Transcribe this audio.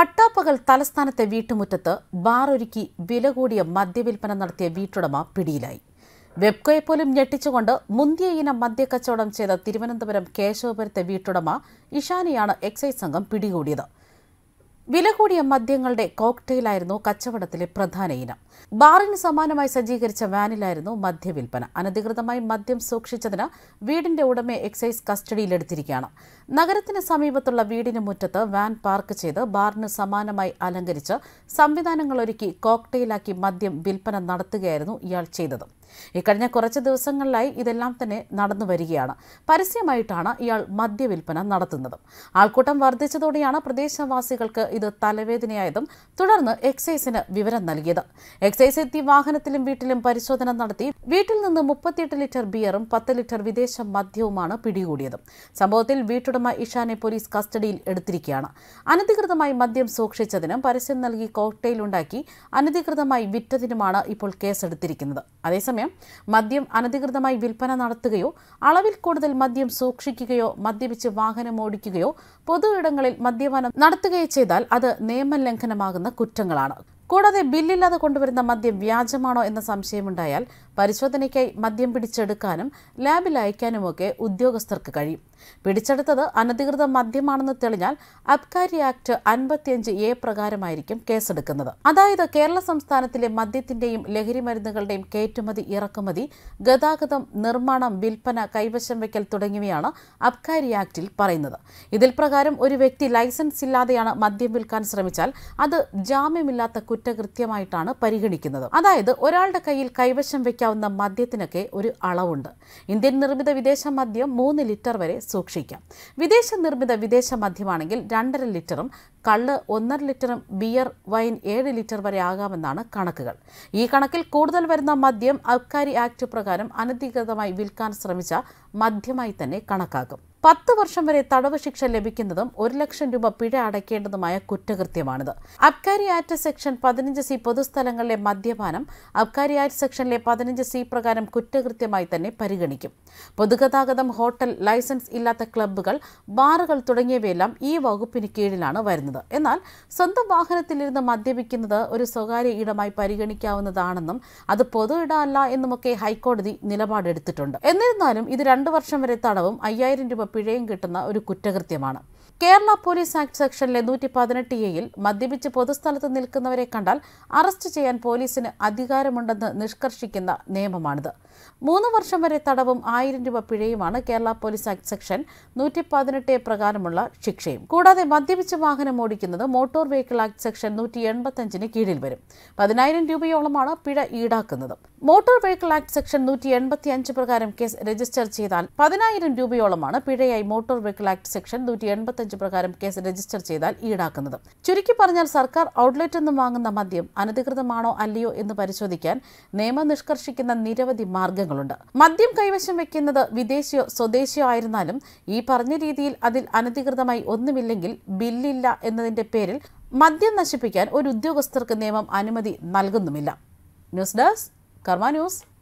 പട്ടാപ്പകൽ തലസ്ഥാനത്തെ വീട്ടുമുറ്റത്ത് ബാർ ഒരുക്കി വില കൂടിയ മദ്യവിൽപ്പന നടത്തിയ വീട്ടുടമ പിടിയിലായി വെബ്കോയെ പോലും ഞെട്ടിച്ചുകൊണ്ട് മുന്തിയ ഇനം മദ്യക്കച്ചവടം ചെയ്ത തിരുവനന്തപുരം കേശവപുരത്തെ വീട്ടുടമ ഇഷാനിയാണ് എക്സൈസ് സംഘം പിടികൂടിയത് വില കൂടിയ മദ്യങ്ങളുടെ കോക്ടെയിലായിരുന്നു കച്ചവടത്തിലെ പ്രധാന ഇനം ബാറിന് സമാനമായി സജ്ജീകരിച്ച വാനിലായിരുന്നു മദ്യവിൽപ്പന അനധികൃതമായി മദ്യം സൂക്ഷിച്ചതിന് വീടിന്റെ ഉടമയെ എക്സൈസ് കസ്റ്റഡിയിലെടുത്തിരിക്കുകയാണ് നഗരത്തിന് സമീപത്തുള്ള വീടിന് മുറ്റത്ത് വാൻ പാർക്ക് ചെയ്ത് ബാറിന് സമാനമായി അലങ്കരിച്ച് സംവിധാനങ്ങൾ ഒരുക്കി കോക്ടെയിലാക്കി മദ്യം വിൽപ്പന നടത്തുകയായിരുന്നു ഇയാൾ ചെയ്തത് ഇക്കഴിഞ്ഞ കുറച്ച് ദിവസങ്ങളിലായി ഇതെല്ലാം തന്നെ നടന്നു വരികയാണ് പരസ്യമായിട്ടാണ് ഇയാൾ മദ്യവിൽപ്പന നടത്തുന്നത് ആൾക്കൂട്ടം വർദ്ധിച്ചതോടെയാണ് പ്രദേശവാസികൾക്ക് ഇത് തലവേദനയായതും തുടർന്ന് എക്സൈസിന് വിവരം നൽകിയത് എക്സൈസ് എത്തി വാഹനത്തിലും വീട്ടിലും പരിശോധന നടത്തി വീട്ടിൽ നിന്ന് മുപ്പത്തിയെട്ട് ലിറ്റർ ബിയറും പത്ത് ലിറ്റർ വിദേശ മദ്യവുമാണ് പിടികൂടിയത് സംഭവത്തിൽ വീട്ടുടമ ഇഷാനെ പോലീസ് കസ്റ്റഡിയിൽ എടുത്തിരിക്കുകയാണ് അനധികൃതമായി മദ്യം സൂക്ഷിച്ചതിനും പരസ്യം നൽകി കോക്ടെയിൽ ഉണ്ടാക്കി അനധികൃതമായി വിറ്റതിനുമാണ് ഇപ്പോൾ കേസെടുത്തിരിക്കുന്നത് അതേസമയം മദ്യം അനധികൃതമായി വിൽപ്പന നടത്തുകയോ അളവിൽ കൂടുതൽ മദ്യം സൂക്ഷിക്കുകയോ മദ്യപിച്ച് വാഹനം ഓടിക്കുകയോ പൊതു ഇടങ്ങളിൽ മദ്യപാനം നടത്തുകയോ ചെയ്താൽ അത് നിയമലംഘനമാകുന്ന കുറ്റങ്ങളാണ് കൂടാതെ ബില്ലില്ലാതെ കൊണ്ടുവരുന്ന മദ്യം വ്യാജമാണോ എന്ന സംശയമുണ്ടായാൽ പരിശോധനയ്ക്കായി മദ്യം പിടിച്ചെടുക്കാനും ലാബിൽ അയക്കാനുമൊക്കെ ഉദ്യോഗസ്ഥർക്ക് കഴിയും പിടിച്ചെടുത്തത് അനധികൃത മദ്യമാണെന്ന് തെളിഞ്ഞാൽ അബ്കാരി ആക്ട് അൻപത്തിയഞ്ച് എ പ്രകാരമായിരിക്കും കേസെടുക്കുന്നത് അതായത് കേരള സംസ്ഥാനത്തിലെ മദ്യത്തിന്റെയും ലഹരി മരുന്നുകളുടെയും കയറ്റുമതി ഇറക്കുമതി ഗതാഗതം നിർമ്മാണം വിൽപ്പന കൈവശം വയ്ക്കൽ തുടങ്ങിയവയാണ് അബ്കാരി ആക്ടിൽ പറയുന്നത് ഇതിൽ പ്രകാരം ഒരു വ്യക്തി ലൈസൻസ് ഇല്ലാതെയാണ് മദ്യം വിൽക്കാൻ ശ്രമിച്ചാൽ അത് ജാമ്യമില്ലാത്ത കുറ്റകൃത്യമായിട്ടാണ് പരിഗണിക്കുന്നത് അതായത് ഒരാളുടെ കയ്യിൽ കൈവശം വയ്ക്കാവുന്ന മദ്യത്തിനൊക്കെ ഒരു അളവുണ്ട് ഇന്ത്യൻ നിർമ്മിത വിദേശ മദ്യം മൂന്ന് ലിറ്റർ വരെ സൂക്ഷിക്കാം വിദേശ നിർമ്മിത വിദേശ മദ്യമാണെങ്കിൽ രണ്ടര ലിറ്ററും കള്ള് ഒന്നര ലിറ്ററും ബിയർ വൈൻ ഏഴ് ലിറ്റർ വരെ ആകാമെന്നാണ് കണക്കുകൾ ഈ കണക്കിൽ കൂടുതൽ വരുന്ന മദ്യം അബ്കാരി ആക്ട് പ്രകാരം അനധികൃതമായി വിൽക്കാൻ ശ്രമിച്ച മദ്യമായി തന്നെ കണക്കാക്കും പത്ത് വർഷം വരെ തടവ് ശിക്ഷ ലഭിക്കുന്നതും ഒരു ലക്ഷം രൂപ പിഴ അടയ്ക്കേണ്ടതുമായ കുറ്റകൃത്യമാണിത് അബ്കാരി ആക്ട് സെക്ഷൻ പതിനഞ്ച് സി പൊതുസ്ഥലങ്ങളിലെ മദ്യപാനം അബ്കാരി ആക്ട് സെക്ഷനിലെ പതിനഞ്ച് സി പ്രകാരം കുറ്റകൃത്യമായി തന്നെ പരിഗണിക്കും പൊതുഗതാഗതം ഹോട്ടൽ ലൈസൻസ് ഇല്ലാത്ത ക്ലബ്ബുകൾ ബാറുകൾ തുടങ്ങിയവയെല്ലാം ഈ വകുപ്പിന് കീഴിലാണ് വരുന്നത് എന്നാൽ സ്വന്തം വാഹനത്തിലിരുന്ന് മദ്യപിക്കുന്നത് ഒരു സ്വകാര്യ ഇടമായി പരിഗണിക്കാവുന്നതാണെന്നും അത് പൊതു ഇടമല്ല എന്നുമൊക്കെ ഹൈക്കോടതി നിലപാടെടുത്തിട്ടുണ്ട് എന്നിരുന്നാലും ഇത് രണ്ടു വർഷം വരെ തടവും അയ്യായിരം രൂപ പിഴയും കിട്ടുന്ന ഒരു കുറ്റകൃത്യമാണ് കേരള പോലീസ് ആക്ട് സെക്ഷനിലെ നൂറ്റി പതിനെട്ട് എയിൽ മദ്യപിച്ച് പൊതുസ്ഥലത്ത് നിൽക്കുന്നവരെ കണ്ടാൽ അറസ്റ്റ് ചെയ്യാൻ പോലീസിന് അധികാരമുണ്ടെന്ന് നിഷ്കർഷിക്കുന്ന നിയമമാണിത് മൂന്ന് വർഷം വരെ തടവും ആയിരം രൂപ പിഴയുമാണ് കേരള പോലീസ് ആക്ട് സെക്ഷൻ നൂറ്റി പതിനെട്ട് എ പ്രകാരമുള്ള ശിക്ഷയും കൂടാതെ മദ്യപിച്ച് വാഹനം ഓടിക്കുന്നത് മോട്ടോർ വെഹിക്കിൾ ആക്ട് സെക്ഷൻ നൂറ്റി എൺപത്തഞ്ചിന് കീഴിൽ വരും പതിനായിരം രൂപയോളമാണ് പിഴ ഈടാക്കുന്നത് മോട്ടോർ വെഹിക്കിൾ ആക്ട് സെക്ഷൻ നൂറ്റി എൺപത്തി അഞ്ച് പ്രകാരം കേസ് രജിസ്റ്റർ ചെയ്താൽ പതിനായിരം രൂപയോളമാണ് പിഴയായി മോട്ടോർ വെഹിക്കിൾ ആക്ട് സെക്ഷൻ നൂറ്റി എൺപത്തഞ്ച് പ്രകാരം കേസ് രജിസ്റ്റർ ചെയ്താൽ ഈടാക്കുന്നത് ചുരുക്കി പറഞ്ഞാൽ സർക്കാർ ഔട്ട്ലെറ്റിൽ നിന്നും വാങ്ങുന്ന മദ്യം അനധികൃതമാണോ അല്ലയോ എന്ന് പരിശോധിക്കാൻ നിയമം നിഷ്കർഷിക്കുന്ന നിരവധി മാർഗങ്ങളുണ്ട് മദ്യം കൈവശം വെക്കുന്നത് വിദേശിയോ സ്വദേശിയോ ആയിരുന്നാലും ഈ പറഞ്ഞ രീതിയിൽ അതിൽ അനധികൃതമായി ഒന്നുമില്ലെങ്കിൽ ബില്ലില്ല എന്നതിന്റെ പേരിൽ മദ്യം നശിപ്പിക്കാൻ ഒരു ഉദ്യോഗസ്ഥർക്ക് നിയമം അനുമതി നൽകുന്നുമില്ല ന്യൂസ് ഡെസ്ക് കർമ്മ ന്യൂസ്